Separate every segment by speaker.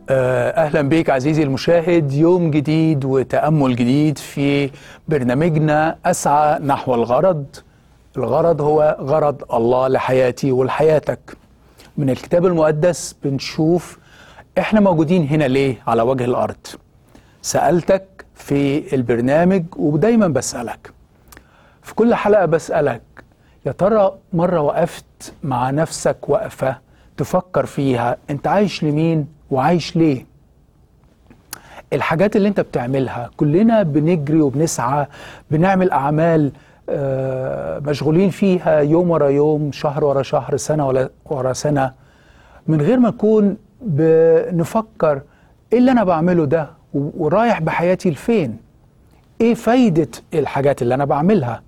Speaker 1: اهلا بك عزيزي المشاهد يوم جديد وتامل جديد في برنامجنا اسعى نحو الغرض الغرض هو غرض الله لحياتي ولحياتك من الكتاب المقدس بنشوف احنا موجودين هنا ليه على وجه الارض سالتك في البرنامج ودايما بسالك في كل حلقه بسالك يا ترى مره وقفت مع نفسك وقفه تفكر فيها انت عايش لمين وعايش ليه الحاجات اللي انت بتعملها كلنا بنجري وبنسعى بنعمل اعمال آه، مشغولين فيها يوم ورا يوم شهر ورا شهر سنه ولا- ورا سنه من غير ما نكون بنفكر ايه اللي انا بعمله ده و- ورايح بحياتي لفين ايه فايده الحاجات اللي انا بعملها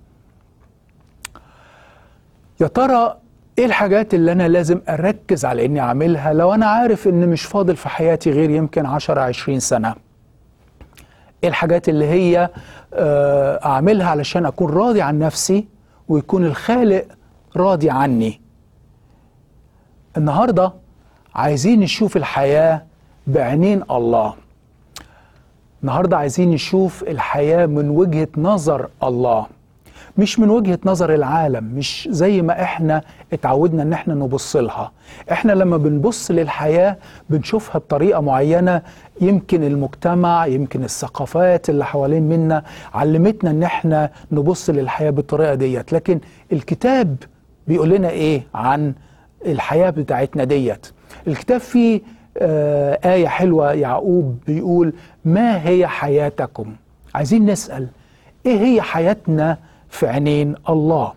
Speaker 1: يا ترى ايه الحاجات اللي انا لازم اركز على اني اعملها لو انا عارف ان مش فاضل في حياتي غير يمكن 10 20 سنه ايه الحاجات اللي هي آه، اعملها علشان اكون راضي عن نفسي ويكون الخالق راضي عني النهارده عايزين نشوف الحياه بعينين الله النهارده عايزين نشوف الحياه من وجهه نظر الله مش من وجهة نظر العالم مش زي ما احنا اتعودنا ان احنا نبص لها احنا لما بنبص للحياة بنشوفها بطريقة معينة يمكن المجتمع يمكن الثقافات اللي حوالين منا علمتنا ان احنا نبص للحياة بالطريقة ديت لكن الكتاب بيقول لنا ايه عن الحياة بتاعتنا ديت الكتاب فيه آه آية حلوة يعقوب بيقول ما هي حياتكم عايزين نسأل ايه هي حياتنا في عينين الله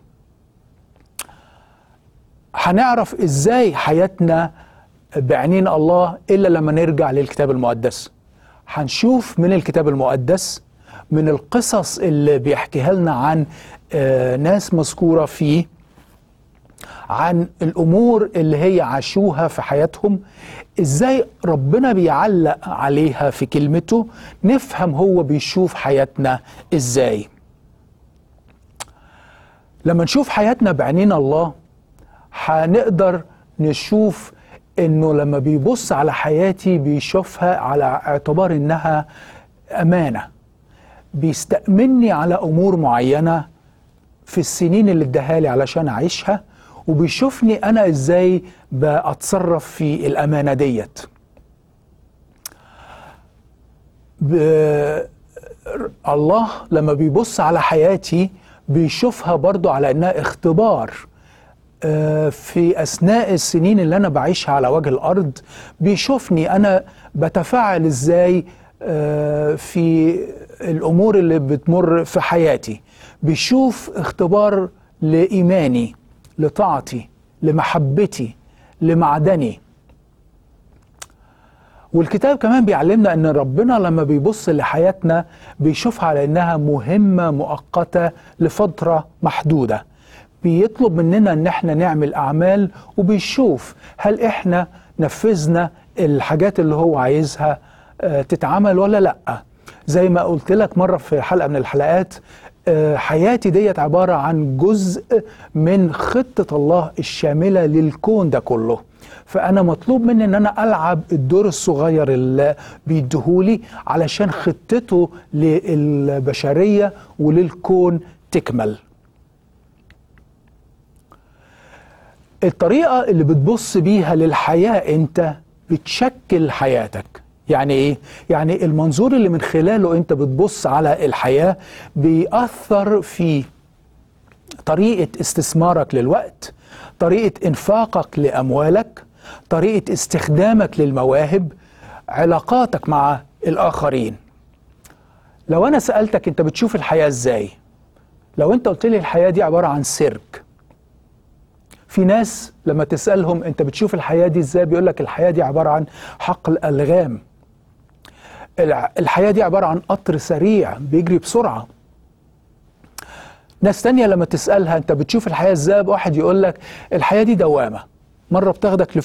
Speaker 1: هنعرف ازاي حياتنا بعينين الله الا لما نرجع للكتاب المقدس هنشوف من الكتاب المقدس من القصص اللي بيحكيها لنا عن آه، ناس مذكوره فيه عن الامور اللي هي عاشوها في حياتهم ازاي ربنا بيعلق عليها في كلمته نفهم هو بيشوف حياتنا ازاي لما نشوف حياتنا بعينين الله هنقدر نشوف انه لما بيبص على حياتي بيشوفها على اعتبار انها امانه بيستأمني على امور معينه في السنين اللي اداها لي علشان اعيشها وبيشوفني انا ازاي بتصرف في الامانه ديت ب- الله لما بيبص على حياتي بيشوفها برضو على انها اختبار آه، في اثناء السنين اللي انا بعيشها على وجه الارض بيشوفني انا بتفاعل ازاي آه، في الامور اللي بتمر في حياتي بيشوف اختبار لايماني لطاعتي لمحبتي لمعدني والكتاب كمان بيعلمنا ان ربنا لما بيبص لحياتنا بيشوفها على انها مهمه مؤقته لفتره محدوده بيطلب مننا ان احنا نعمل اعمال وبيشوف هل احنا نفذنا الحاجات اللي هو عايزها آه، تتعمل ولا لا زي ما قلت لك مره في حلقه من الحلقات آه، حياتي ديت عباره عن جزء من خطه الله الشامله للكون ده كله فانا مطلوب مني ان انا العب الدور الصغير اللي بيديهولي علشان خطته للبشريه وللكون تكمل الطريقه اللي بتبص بيها للحياه انت بتشكل حياتك يعني ايه يعني المنظور اللي من خلاله انت بتبص على الحياه بيأثر في طريقة استثمارك للوقت طريقة إنفاقك لأموالك طريقة استخدامك للمواهب علاقاتك مع الآخرين لو أنا سألتك أنت بتشوف الحياة إزاي لو أنت قلت لي الحياة دي عبارة عن سيرك في ناس لما تسألهم أنت بتشوف الحياة دي إزاي بيقول لك الحياة دي عبارة عن حقل ألغام الع- الحياة دي عبارة عن قطر سريع بيجري بسرعة ناس تانية لما تسألها انت بتشوف الحياة ازاي واحد يقول لك الحياة دي دوامة مرة بتاخدك